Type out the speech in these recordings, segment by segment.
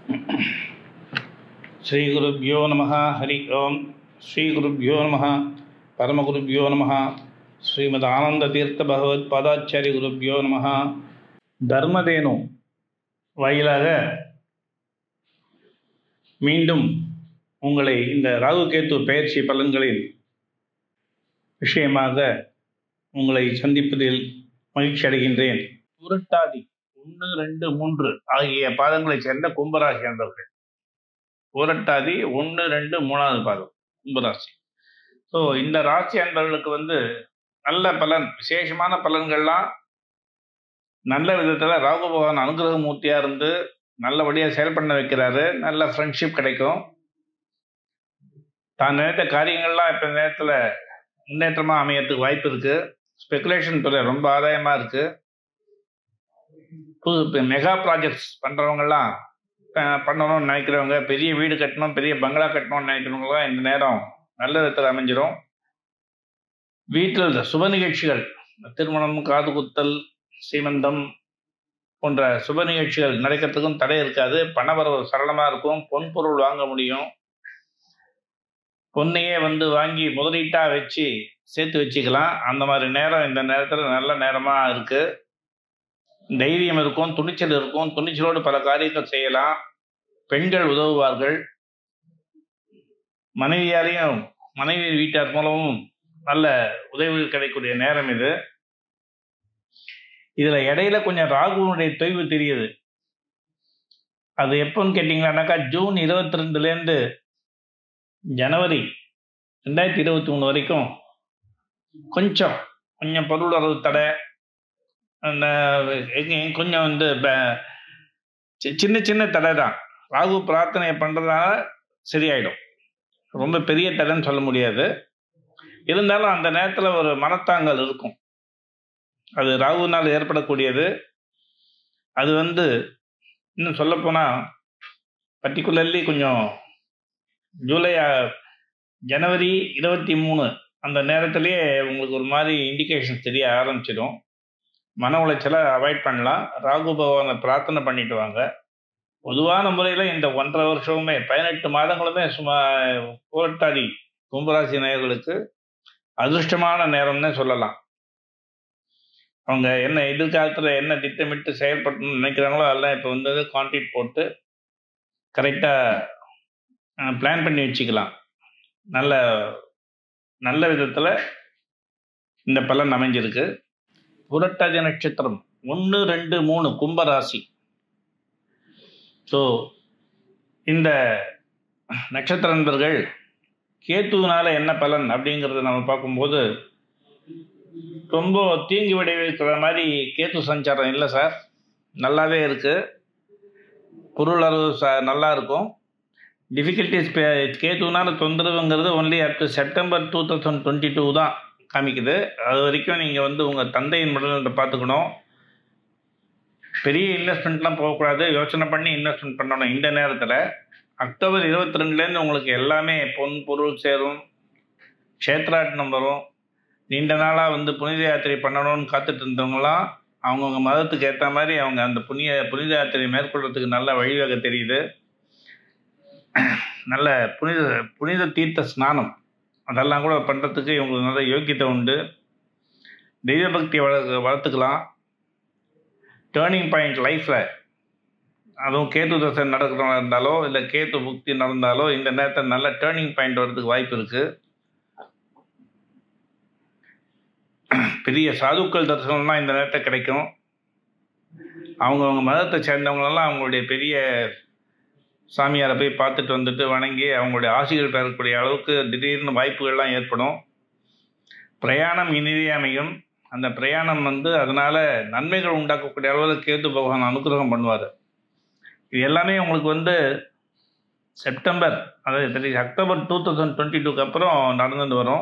ಶ್ರೀಗುರುಭ್ಯೋ ನಮಃ ಹರಿ ಓಂ ಶ್ರೀಗುರುಭ್ಯೋ ನಮಃ ಪರಮಗುರುಭ್ಯೋ ನಮಃ ஸ்ரீமத் ஆனந்த தீர்த்த பகவத் பாதாச்சாரிய குருபியோ நம தர்மதேனு வாயிலாக மீண்டும் உங்களை இந்த ராகு கேத்து பயிற்சி பலன்களின் விஷயமாக உங்களை சந்திப்பதில் மகிழ்ச்சி அடைகின்றேன் புரட்டாதி ஒன்று ரெண்டு மூன்று ஆகிய பாதங்களைச் சேர்ந்த கும்பராசி அன்பர்கள் புரட்டாதி ஒன்று ரெண்டு மூணாவது பாதம் கும்பராசி ஸோ இந்த ராசி அன்பர்களுக்கு வந்து நல்ல பலன் விசேஷமான பலன்கள்லாம் நல்ல விதத்தில் ராகு பகவான் அனுகிரக மூர்த்தியாக இருந்து நல்லபடியாக செயல் பண்ண வைக்கிறாரு நல்ல ஃப்ரெண்ட்ஷிப் கிடைக்கும் தான் நினைத்த காரியங்கள்லாம் இப்போ நேரத்தில் முன்னேற்றமாக அமையறதுக்கு வாய்ப்பு இருக்குது ஸ்பெகுலேஷன் துறை ரொம்ப ஆதாயமாக இருக்குது புது இப்போ மெகா ப்ராஜெக்ட்ஸ் பண்ணுறவங்கெல்லாம் பண்ணணும்னு நினைக்கிறவங்க பெரிய வீடு கட்டணும் பெரிய பங்களா கட்டணும்னு நினைக்கிறவங்களாம் இந்த நேரம் நல்ல விதத்தில் அமைஞ்சிரும் வீட்டில் சுப நிகழ்ச்சிகள் திருமணம் காது குத்தல் சீமந்தம் போன்ற சுப நிகழ்ச்சிகள் நடக்கிறதுக்கும் தடை இருக்காது பணவரவு சரளமாக இருக்கும் பொன் பொருள் வாங்க முடியும் பொண்ணையே வந்து வாங்கி முதலீட்டாக வச்சு சேர்த்து வச்சுக்கலாம் அந்த மாதிரி நேரம் இந்த நேரத்தில் நல்ல நேரமாக இருக்குது தைரியம் இருக்கும் துணிச்சல் இருக்கும் துணிச்சலோடு பல காரியங்கள் செய்யலாம் பெண்கள் உதவுவார்கள் மனைவியாலையும் மனைவி வீட்டார் மூலமும் நல்ல உதவிகள் கிடைக்கக்கூடிய நேரம் இது இதுல இடையில கொஞ்சம் ராகுனுடைய தொய்வு தெரியுது அது எப்போன்னு கேட்டிங்களானாக்கா ஜூன் இருபத்தி ரெண்டுலேருந்து ஜனவரி ரெண்டாயிரத்தி இருபத்தி மூணு வரைக்கும் கொஞ்சம் கொஞ்சம் பொருளுறவு தடை அந்த கொஞ்சம் வந்து சின்ன சின்ன தடை தான் ராகு பிரார்த்தனை பண்ணுறதுனால சரியாயிடும் ரொம்ப பெரிய தடைன்னு சொல்ல முடியாது இருந்தாலும் அந்த நேரத்தில் ஒரு மனத்தாங்கல் இருக்கும் அது ராகுனால் ஏற்படக்கூடியது அது வந்து இன்னும் சொல்லப்போனால் பர்டிகுலர்லி கொஞ்சம் ஜூலை ஜனவரி இருபத்தி மூணு அந்த நேரத்திலேயே உங்களுக்கு ஒரு மாதிரி இண்டிகேஷன் தெரிய ஆரம்பிச்சிடும் மன உளைச்சலை அவாய்ட் பண்ணலாம் ராகு பகவானை பிரார்த்தனை பண்ணிட்டு வாங்க பொதுவான முறையில் இந்த ஒன்றரை வருஷமுமே பதினெட்டு மாதங்களுமே சும்மா புரட்டாதி கும்பராசி நேயர்களுக்கு அதிர்ஷ்டமான நேரம்னே சொல்லலாம் அவங்க என்ன எதிர்காலத்தில் என்ன திட்டமிட்டு செயல்படணும்னு நினைக்கிறாங்களோ அதெல்லாம் இப்போ வந்து கான்ட்ரிட் போட்டு கரெக்டாக பிளான் பண்ணி வச்சுக்கலாம் நல்ல நல்ல விதத்தில் இந்த பலன் அமைஞ்சிருக்கு புரட்டாதி நட்சத்திரம் ஒன்று ரெண்டு மூணு கும்பராசி ஸோ இந்த நட்சத்திர நண்பர்கள் கேத்துனால என்ன பலன் அப்படிங்கிறத நம்ம பார்க்கும்போது ரொம்ப தீங்கு விளைவிக்கிற மாதிரி கேத்து சஞ்சாரம் இல்லை சார் நல்லாவே இருக்குது பொருள் அளவு ச நல்லா இருக்கும் டிஃபிகல்ட்டிஸ் கேத்துனால தொந்தரவுங்கிறது only up to September two thousand twenty two தான் காமிக்குது அது வரைக்கும் நீங்கள் வந்து உங்கள் தந்தையின் உடல்நலத்தை பார்த்துக்கணும் பெரிய இன்வெஸ்ட்மெண்ட்லாம் போகக்கூடாது யோசனை பண்ணி இன்வெஸ்ட்மெண்ட் பண்ணணும் இந்த நேரத்தில் அக்டோபர் இருபத்தி ரெண்டுலேருந்து உங்களுக்கு எல்லாமே பொன் பொருள் சேரும் க்ஷேத்ராட்டனம் வரும் நீண்ட நாளாக வந்து புனித யாத்திரை பண்ணணும்னு காத்துட்டு இருந்தவங்களாம் அவங்கவுங்க மதத்துக்கு ஏற்ற மாதிரி அவங்க அந்த புனித புனித யாத்திரை மேற்கொள்றதுக்கு நல்ல வழிவகை தெரியுது நல்ல புனித புனித தீர்த்த ஸ்நானம் அதெல்லாம் கூட பண்ணுறதுக்கு இவங்களுக்கு நல்ல யோக்கியத்தை உண்டு தெய்வ பக்தி வளர்க்க வளர்த்துக்கலாம் டேர்னிங் பாயிண்ட் லைஃப்பில் அதுவும் கேத்து தசை நடக்கிறதா இருந்தாலோ இல்லை கேத்து புக்தி நடந்தாலோ இந்த நேரத்தில் நல்ல டேர்னிங் பாயிண்ட் வர்றதுக்கு வாய்ப்பு இருக்குது பெரிய சாதுக்கள் தரிசனம்லாம் இந்த நேரத்தில் கிடைக்கும் அவங்கவுங்க மதத்தை சேர்ந்தவங்களெல்லாம் அவங்களுடைய பெரிய சாமியாரை போய் பார்த்துட்டு வந்துட்டு வணங்கி அவங்களுடைய ஆசைகள் பெறக்கூடிய அளவுக்கு திடீர்னு வாய்ப்புகள்லாம் ஏற்படும் பிரயாணம் இனிதே அமையும் அந்த பிரயாணம் வந்து அதனால் நன்மைகள் உண்டாக்கக்கூடிய அளவில் கேத்து பகவான் அனுகிரகம் பண்ணுவார் இது எல்லாமே உங்களுக்கு வந்து செப்டம்பர் அதாவது அக்டோபர் டூ தௌசண்ட் டுவெண்ட்டி டூக்கு அப்புறம் நடந்துட்டு வரும்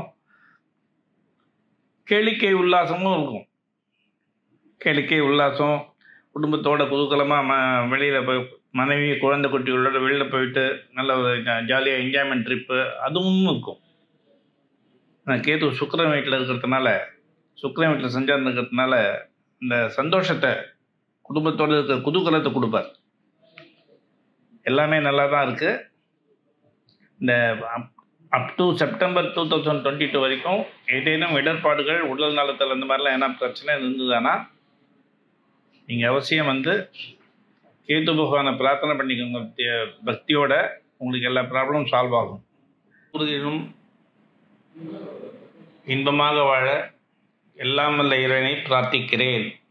கேளிக்கை உல்லாசமும் இருக்கும் கேளிக்கை உல்லாசம் குடும்பத்தோட குதூகலமாக ம வெளியில் போய் மனைவி குழந்தை குட்டிகளோட வெளியில் போயிட்டு நல்ல ஒரு ஜாலியாக என்ஜாய்மெண்ட் ட்ரிப்பு அதுவும் இருக்கும் கேத்து சுக்கரன் வீட்டில் இருக்கிறதுனால சுக்கரன் வீட்டில் சஞ்சாரம் இருக்கிறதுனால இந்த சந்தோஷத்தை குடும்பத்தோடு இருக்கிற குதூகலத்தை கொடுப்பார் எல்லாமே நல்லா தான் இருக்குது இந்த up to September two thousand twenty two வரைக்கும் ஏதேனும் இடர்பாடுகள் உடல் நலத்தில் இந்த மாதிரிலாம் என்ன பிரச்சனை இருந்ததுன்னா நீங்கள் அவசியம் வந்து கேத்து பகவானை பிரார்த்தனை பண்ணிக்கோங்க பக்தி- பக்தியோட உங்களுக்கு எல்லா ப்ராப்ளமும் சால்வ் ஆகும் முருகனும் இன்பமாக வாழ எல்லாம் வல்ல இறைவனை பிரார்த்திக்கிறேன்